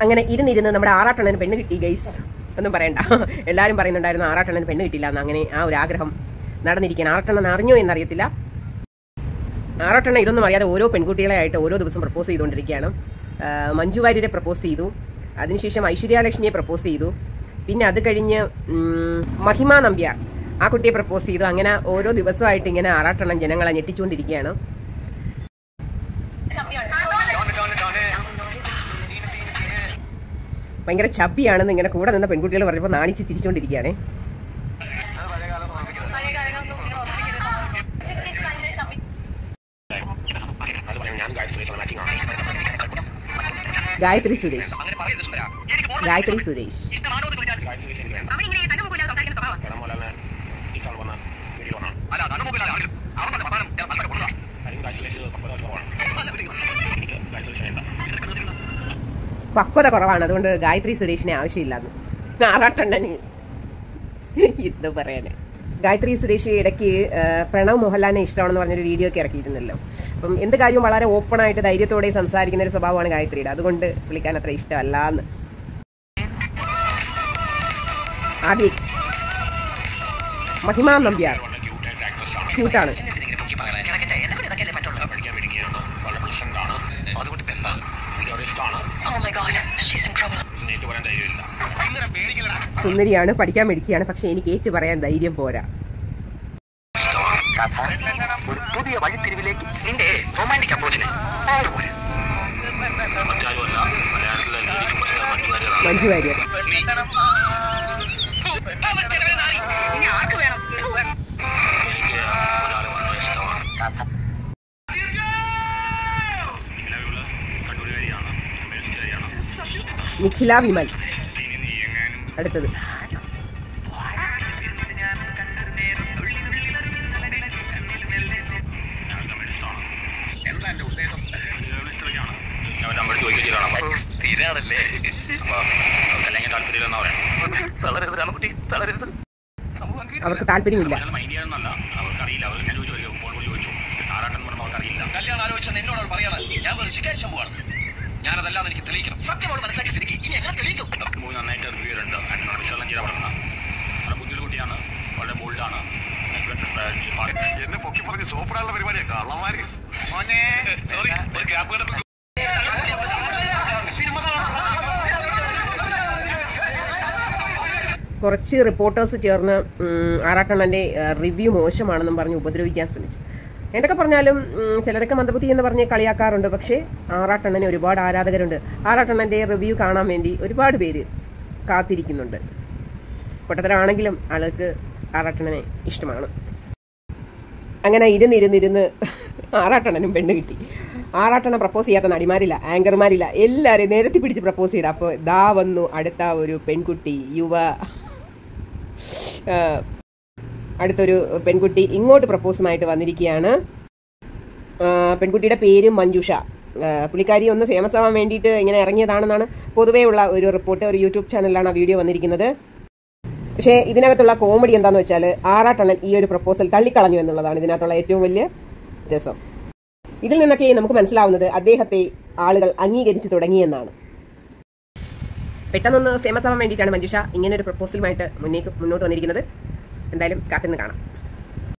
അങ്ങനെ ഇരുന്നിരുന്ന് നമ്മുടെ ആറാട്ടണ്ണന് പെണ്ണ് കിട്ടി ഗൈസ് ഒന്നും പറയണ്ട എല്ലാവരും പറയുന്നുണ്ടായിരുന്നു ആറാട്ടണ്ണന് പെണ്ണ് കിട്ടില്ല എന്ന് അങ്ങനെ ആ ഒരു ആഗ്രഹം നടന്നിരിക്കുകയാണ് ആറാട്ടണ്ണൻ അറിഞ്ഞോ എന്നറിയത്തില്ല ആറാട്ടെണ്ണ ഇതൊന്നും അറിയാതെ ഓരോ പെൺകുട്ടികളെ ആയിട്ട് ഓരോ ദിവസം പ്രപ്പോസ് ചെയ്തുകൊണ്ടിരിക്കുകയാണ് ആ, മഞ്ജു വാര്യരെ പ്രപ്പോസ് ചെയ്തു അതിനുശേഷം ഐശ്വര്യാലക്ഷ്മിയെ പ്രപ്പോസ് ചെയ്തു പിന്നെ അത് കഴിഞ്ഞ് ഉം, മഹിമ നമ്പ്യാർ ആ കുട്ടിയെ പ്രപ്പോസ് ചെയ്തു അങ്ങനെ ഓരോ ദിവസമായിട്ട് ഇങ്ങനെ ആറാട്ടെണ്ണം ജനങ്ങളെ ഞെട്ടിച്ചുകൊണ്ടിരിക്കുകയാണ് ഭയങ്കര ചബ്ബിയാണെന്ന് ഇങ്ങനെ കൂടെ നിന്ന പെൺകുട്ടികൾ പറഞ്ഞപ്പോൾ നാണിച്ച് ചിരിച്ചുകൊണ്ടിരിക്കുകയാണ് ഗായത്രി സുരേഷ് ഗായത്രി സുരേഷ് പക്വത കുറവാണ് അതുകൊണ്ട് ഗായത്രി സുരേഷിനെ ആവശ്യമില്ലാന്ന് ആറാട്ടെണ്ണന് ഇത് പറയാനേ ഗായത്രി സുരേഷ് ഇടയ്ക്ക് ആ, പ്രണവ് മോഹൻലാലിനെ ഇഷ്ടമാണെന്ന് പറഞ്ഞൊരു വീഡിയോ ഒക്കെ ഇറക്കിയിരുന്നല്ലോ അപ്പം എന്ത് കാര്യവും വളരെ ഓപ്പണായിട്ട് ധൈര്യത്തോടെ സംസാരിക്കുന്ന ഒരു സ്വഭാവമാണ് ഗായത്രിയുടെ അതുകൊണ്ട് പുള്ളിക്കാൻ അത്ര ഇഷ്ടമല്ല എന്ന് ആദിക്സ് മഹിമ Nambiar ക്യൂട്ടാണ് Oh my god, she's in trouble. സുന്ദരിയാണ് പഠിക്കാൻ മേടിക്കുകയാണ് പക്ഷെ എനിക്ക് ഏറ്റു പറയാൻ ധൈര്യം പോരാ ഒരു പുതിയ വഴിത്തിരിവിലേക്ക് നിന്റെ റൊമാൻറ്റിക് അപ്രോച്ചിനെ മറ്റാരുമല്ല മലയാളത്തിലെ ലേഡി സൂപ്പർ സ്റ്റാർ മഞ്ജു വാര്യരാണ് മഞ്ജു വാര്യർ എനിക്ക് ഒരാളെ വളരെ ഇഷ്ടമാണ് നിലവിലുള്ള കണ്ണൂരുകാരിയാണ് മേൽക്കാരിയാണ് നിഖില വിമൽ ഇനി നീ എങ്ങാനും അടുത്തത് ഞങ്ങൾ തമ്മിൽ ഇഷ്ടമാണ് എന്താ എന്റെ ഉദ്ദേശം ഇഷ്ടമാണ് എനിക്ക് അവൻ്റെ അമ്മയുടെ ചോദിക്കുകയാണ് സ്ഥിരാണല്ലേ അപ്പൊ അല്ലെങ്കിൽ താല്പര്യമില്ലെന്നാ പറയാം തളരരുത് കുട്ടി തളരരുത് അവർക്ക് താല്പര്യമില്ല മൈൻഡ് ചെയ്യാനൊന്നല്ല അവർക്കറിയില്ല അവർ ഞാൻ ചോദിച്ചു ഫോൺ വിളി ചോദിച്ചു ആരാട്ടൻ പറഞ്ഞാൽ അവർക്കറിയില്ല കല്യാണം ആലോചിച്ച എന്നോട് അവൾ പറയാണ് ഞാൻ ഒരു ശിക്കാരി ശമ്പുവാണ് ഞാനതല്ലാന്ന് എനിക്ക് തെളിയിക്കണം സത്യമാണ് മനസ്സിലാക്കി സ്ഥിതിക്ക് ഇനി എങ്ങനെ തെളിയിക്കും മൂവി നന്നായിട്ട് റിവ്യൂ ചെയ്തിട്ടുണ്ട് എന്നോട് വിശകലനം ചെയ്ത പടമാണ് വളരെ ബുദ്ധിയുള്ള കുട്ടിയാണ് വളരെ ബോൾഡാണ് എന്നെ പൊക്കി പറഞ്ഞ് സോപ്പിടാനുള്ള പരിപാടിയാ കള്ളന്മാര് സോറി ഒരു ഗ്യാപ്പ് കുറച്ച് റിപ്പോർട്ടേഴ്സ് ചേർന്ന് ഉം, ആറാട്ടണ്ണൻ്റെ റിവ്യൂ മോശമാണെന്നും പറഞ്ഞ് ഉപദ്രവിക്കാൻ ശ്രമിച്ചു എന്തൊക്കെ പറഞ്ഞാലും ഉം, ചിലരൊക്കെ മന്ദബുദ്ധി എന്ന് പറഞ്ഞ് കളിയാക്കാറുണ്ട് പക്ഷേ ആറാട്ടണ്ണന് ഒരുപാട് ആരാധകരുണ്ട് ആറാട്ടണ്ണൻ്റെ റിവ്യൂ കാണാൻ വേണ്ടി ഒരുപാട് പേര് കാത്തിരിക്കുന്നുണ്ട് പൊട്ടത്തരാണെങ്കിലും ആൾക്ക് ആറാട്ടണ്ണനെ ഇഷ്ടമാണ് അങ്ങനെ ഇരുന്നിരുന്നിരുന്ന് ആറാട്ടണ്ണനും പെണ്ണ് കിട്ടി ആറാട്ടണ്ണൻ പ്രപ്പോസ് ചെയ്യാത്ത നടിമാരില്ല ആങ്കർമാരില്ല എല്ലാവരെയും നേരത്തെ പിടിച്ച് പ്രപ്പോസ് ചെയ്ത അപ്പോൾ ദാ വന്നു അടുത്ത ഒരു പെൺകുട്ടി യുവ ആ, അടുത്തൊരു പെൺകുട്ടി ഇങ്ങോട്ട് പ്രപ്പോസുമായിട്ട് വന്നിരിക്കുകയാണ് ആ, പെൺകുട്ടിയുടെ പേര് മഞ്ജുഷ ആ, പുള്ളിക്കാരി ഒന്ന് ഫേമസ് ആവാൻ വേണ്ടിയിട്ട് ഇങ്ങനെ ഇറങ്ങിയതാണെന്നാണ് പൊതുവേ ഉള്ള ഒരു റിപ്പോർട്ട് ഒരു യൂട്യൂബ് ചാനലിലാണ് ആ വീഡിയോ വന്നിരിക്കുന്നത് പക്ഷേ ഇതിനകത്തുള്ള കോമഡി എന്താന്ന് വെച്ചാൽ ആറാട്ടണ്ണൻ ഈ ഒരു പ്രപ്പോസൽ തള്ളിക്കളഞ്ഞു എന്നുള്ളതാണ് ഇതിനകത്തുള്ള ഏറ്റവും വലിയ രസം ഇതിൽ നിന്നൊക്കെ നമുക്ക് മനസ്സിലാവുന്നത് അദ്ദേഹത്തെ ആളുകൾ അംഗീകരിച്ചു തുടങ്ങിയെന്നാണ് പെട്ടെന്നൊന്ന് ഫേമസ് ആവാൻ വേണ്ടിയിട്ടാണ് മഞ്ജുഷ ഇങ്ങനെ ഒരു പ്രപ്പോസലുമായിട്ട് മുന്നേക്ക് മുന്നോട്ട് വന്നിരിക്കുന്നത് എന്തായാലും കാത്തിരുന്ന് കാണാം